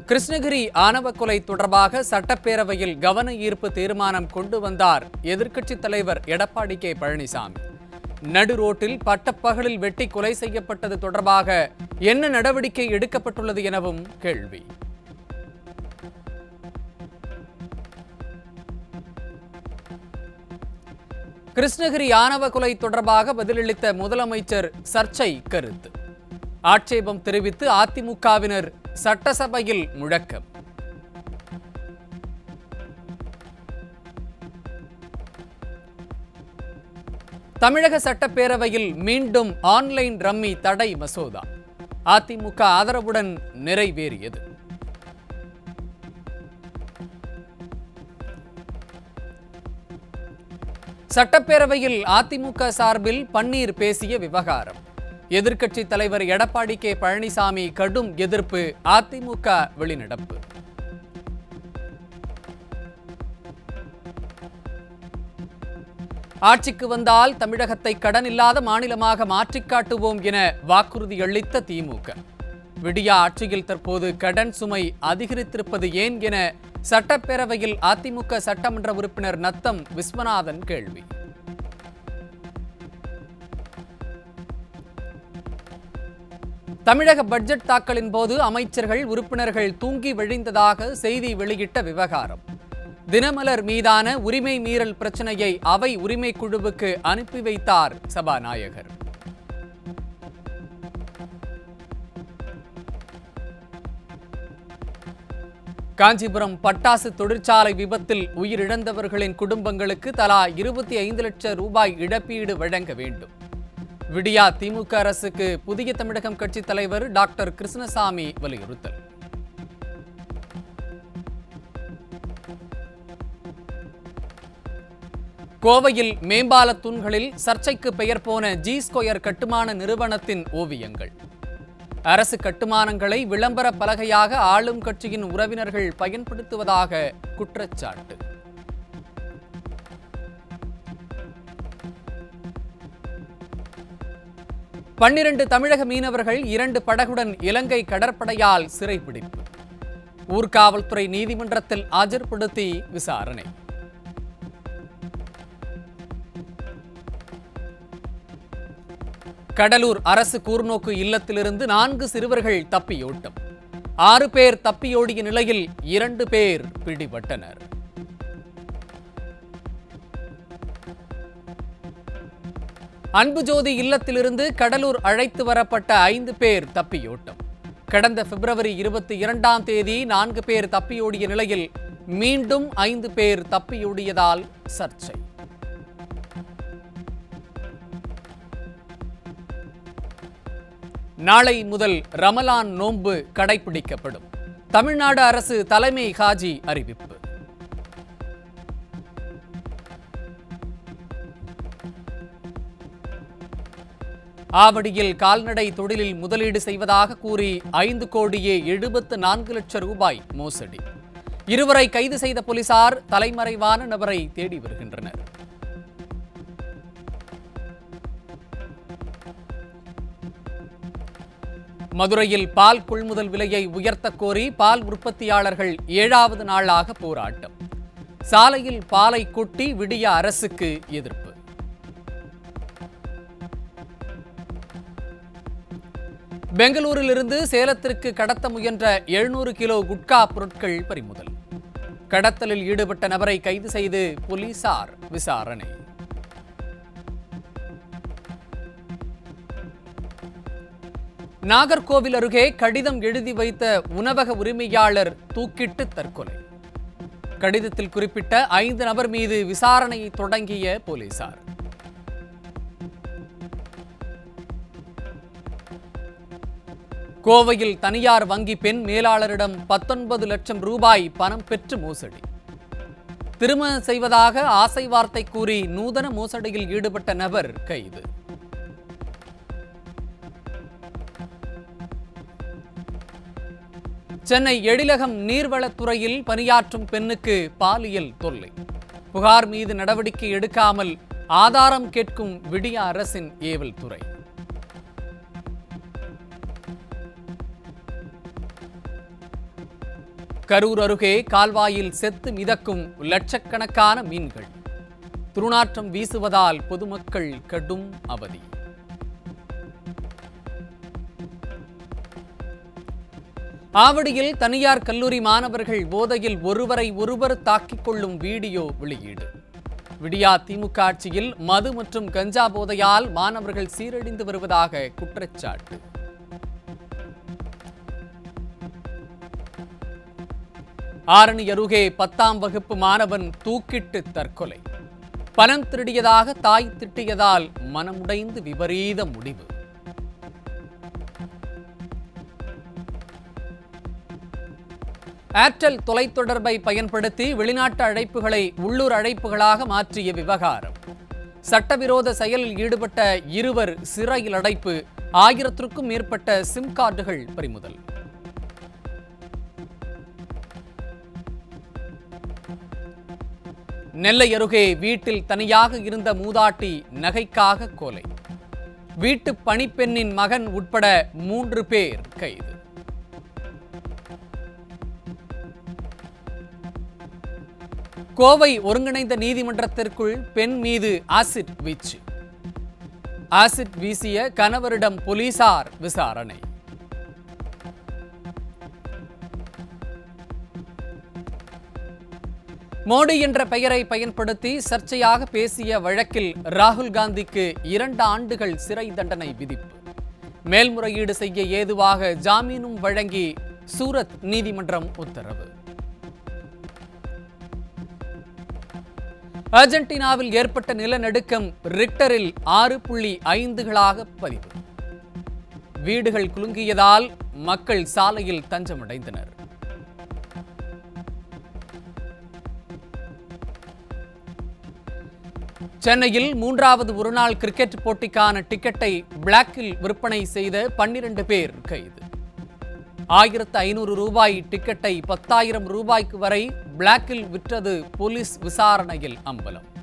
கிருஷ்ணகிரி ஆணவ கொலை தொடர்பாக சட்டப்பேரவையில் கவன ஈர்ப்பு தீர்மானம் கொண்டு வந்தார் எதிர்க்கட்சித் தலைவர் எடப்பாடி கே பழனிசாமி நடு ரோட்டில் பட்டப்பகலில் வெட்டி கொலை செய்யப்பட்டது தொடர்பாக என்ன நடவடிக்கை எடுக்கப்பட்டுள்ளது எனவும் கேள்வி கிருஷ்ணகிரி ஆணவ கொலை தொடர்பாக பதிலளித்த முதலமைச்சர் சர்ச்சை கருத்து ஆட்சேபம் தெரிவித்து அதிமுகவினர் சட்டசபையில் முழக்கம் தமிழக சட்டப்பேரவையில் மீண்டும் ஆன்லைன் ரம்மி தடை மசோதா அதிமுக ஆதரவுடன் நிறைவேறியது சட்டப்பேரவையில் அதிமுக சார்பில் பன்னீர் பேசிய விவகாரம் எதிர்க்கட்சித் தலைவர் எடப்பாடி கே பழனிசாமி கடும் எதிர்ப்பு அதிமுக வெளிநடப்பு ஆட்சிக்கு வந்தால் தமிழகத்தை கடன் இல்லாத மாநிலமாக மாற்றிக் காட்டுவோம் என வாக்குறுதி அளித்த திமுக விடியா ஆட்சியில் தற்போது கடன் சுமை அதிகரித்திருப்பது ஏன் என சட்டப்பேரவையில் அதிமுக சட்டமன்ற உறுப்பினர் நத்தம் விஸ்வநாதன் கேள்வி தமிழக பட்ஜெட் தாக்கலின் போது அமைச்சர்கள் உறுப்பினர்கள் தூங்கி விழிந்ததாக செய்தி வெளியிட்ட விவகாரம் தினமலர் மீதான உரிமை மீறல் பிரச்சனையை அவை உரிமை குழுவுக்கு அனுப்பி வைத்தார் சபாநாயகர் காஞ்சிபுரம் பட்டாசு தொழிற்சாலை விபத்தில் உயிரிழந்தவர்களின் குடும்பங்களுக்கு தலா இருபத்தி ஐந்து லட்சம் ரூபாய் இழப்பீடு வழங்க வேண்டும் விடியா திமுக அரசுக்கு புதிய தமிழகம் கட்சித் தலைவர் டாக்டர் கிருஷ்ணசாமி வலியுறுத்தல் கோவையில் மேம்பால தூண்களில் சர்ச்சைக்கு பெயர் போன ஜி ஸ்கொயர் கட்டுமான நிறுவனத்தின் ஓவியங்கள் அரசு கட்டுமானங்களை விளம்பர பலகையாக ஆளும் கட்சியின் உறவினர்கள் பயன்படுத்துவதாக குற்றச்சாட்டு பன்னிரண்டு தமிழக மீனவர்கள் இரண்டு படகுடன் இலங்கை கடற்படையால் சிறைப்பிடிப்பு ஊர்காவல்துறை நீதிமன்றத்தில் ஆஜர்படுத்தி விசாரணை கடலூர் அரசு கூர்நோக்கு இல்லத்திலிருந்து நான்கு சிறுவர்கள் தப்பியோட்டம் ஆறு பேர் தப்பியோடிய நிலையில் இரண்டு பேர் பிடிபட்டனர் அன்புஜோதி இல்லத்திலிருந்து கடலூர் அழைத்து வரப்பட்ட ஐந்து பேர் தப்பியோட்டம் கடந்த பிப்ரவரி இருபத்தி இரண்டாம் தேதி நான்கு பேர் தப்பியோடிய நிலையில் மீண்டும் ஐந்து பேர் தப்பியோடியதால் சர்ச்சை நாளை முதல் ரமலான் நோன்பு கடைபிடிக்கப்படும் தமிழ்நாடு அரசு தலைமை ஹாஜி அறிவிப்பு ஆவடியில் கால்நடை தொழிலில் முதலீடு செய்வதாக கூறி ஐந்து கோடியே எழுபத்து நான்கு லட்சம் ரூபாய் மோசடி இருவரை கைது செய்த போலீசார் தலைமறைவான நபரை தேடி வருகின்றனர் மதுரையில் பால் கொள்முதல் விலையை உயர்த்தக் கோரி பால் உற்பத்தியாளர்கள் ஏழாவது நாளாக போராட்டம் சாலையில் பாலை கொட்டி விடிய அரசுக்கு எதிர்ப்பு பெங்களூரிலிருந்து சேலத்திற்கு கடத்த முயன்ற எழுநூறு கிலோ குட்கா பொருட்கள் பறிமுதல் கடத்தலில் ஈடுபட்ட நபரை கைது செய்து போலீசார் விசாரணை நாகர்கோவில் அருகே கடிதம் எழுதி வைத்த உணவக உரிமையாளர் தூக்கிட்டு தற்கொலை கடிதத்தில் குறிப்பிட்ட ஐந்து நபர் மீது விசாரணையை தொடங்கிய போலீசார் கோவையில் தனியார் வங்கி பெண் மேலாளரிடம் பத்தொன்பது லட்சம் ரூபாய் பணம் பெற்று மோசடி திருமணம் செய்வதாக ஆசை வார்த்தை கூறி நூதன மோசடியில் ஈடுபட்ட நபர் கைது சென்னை எழிலகம் நீர்வளத்துறையில் பணியாற்றும் பெண்ணுக்கு பாலியல் தொல்லை புகார் மீது நடவடிக்கை எடுக்காமல் ஆதாரம் கேட்கும் விடிய அரசின் ஏவல் துறை கரூர் அருகே கால்வாயில் செத்து மிதக்கும் லட்சக்கணக்கான மீன்கள் துர்நாற்றம் வீசுவதால் பொதுமக்கள் கடும் அவதி ஆவடியில் தனியார் கல்லூரி மாணவர்கள் போதையில் ஒருவரை ஒருவர் தாக்கிக் கொள்ளும் வீடியோ வெளியீடு விடியா திமுக ஆட்சியில் மது மற்றும் கஞ்சா போதையால் மாணவர்கள் சீரழிந்து வருவதாக குற்றச்சாட்டு ஆரணி அருகே பத்தாம் வகுப்பு மாணவன் தூக்கிட்டு தற்கொலை பணம் திருடியதாக தாய் திட்டியதால் மனமுடைந்து விபரீத முடிவு ஏர்டெல் தொலைத்தொடர்பை பயன்படுத்தி வெளிநாட்டு அழைப்புகளை உள்ளூர் அழைப்புகளாக மாற்றிய விவகாரம் சட்டவிரோத செயலில் ஈடுபட்ட இருவர் சிறையில் அடைப்பு ஆயிரத்திற்கும் மேற்பட்ட சிம் கார்டுகள் பறிமுதல் நெல்லை அருகே வீட்டில் தனியாக இருந்த மூதாட்டி நகைக்காக கொலை வீட்டு பணிப்பெண்ணின் மகன் உட்பட மூன்று பேர் கைது கோவை ஒருங்கிணைந்த நீதிமன்றத்திற்குள் பெண் மீது ஆசிட் வீச்சு ஆசிட் வீசிய கணவரிடம் போலீசார் விசாரணை மோடி என்ற பெயரை பயன்படுத்தி சர்ச்சையாக பேசிய வழக்கில் ராகுல் காந்திக்கு இரண்டு ஆண்டுகள் சிறை தண்டனை விதிப்பு மேல்முறையீடு செய்ய ஏதுவாக ஜாமீனும் வழங்கி சூரத் நீதிமன்றம் உத்தரவு அர்ஜென்டினாவில் ஏற்பட்ட நிலநடுக்கம் ரிக்டரில் ஆறு புள்ளி ஐந்துகளாக பதிவு வீடுகள் குலுங்கியதால் மக்கள் சாலையில் தஞ்சமடைந்தனர் சென்னையில் மூன்றாவது ஒருநாள் கிரிக்கெட் போட்டிக்கான டிக்கெட்டை பிளாக்கில் விற்பனை செய்த பன்னிரண்டு பேர் கைது ஆயிரத்து ஐநூறு ரூபாய் டிக்கெட்டை பத்தாயிரம் ரூபாய்க்கு வரை பிளாக்கில் விற்றது போலீஸ் விசாரணையில் அம்பலம்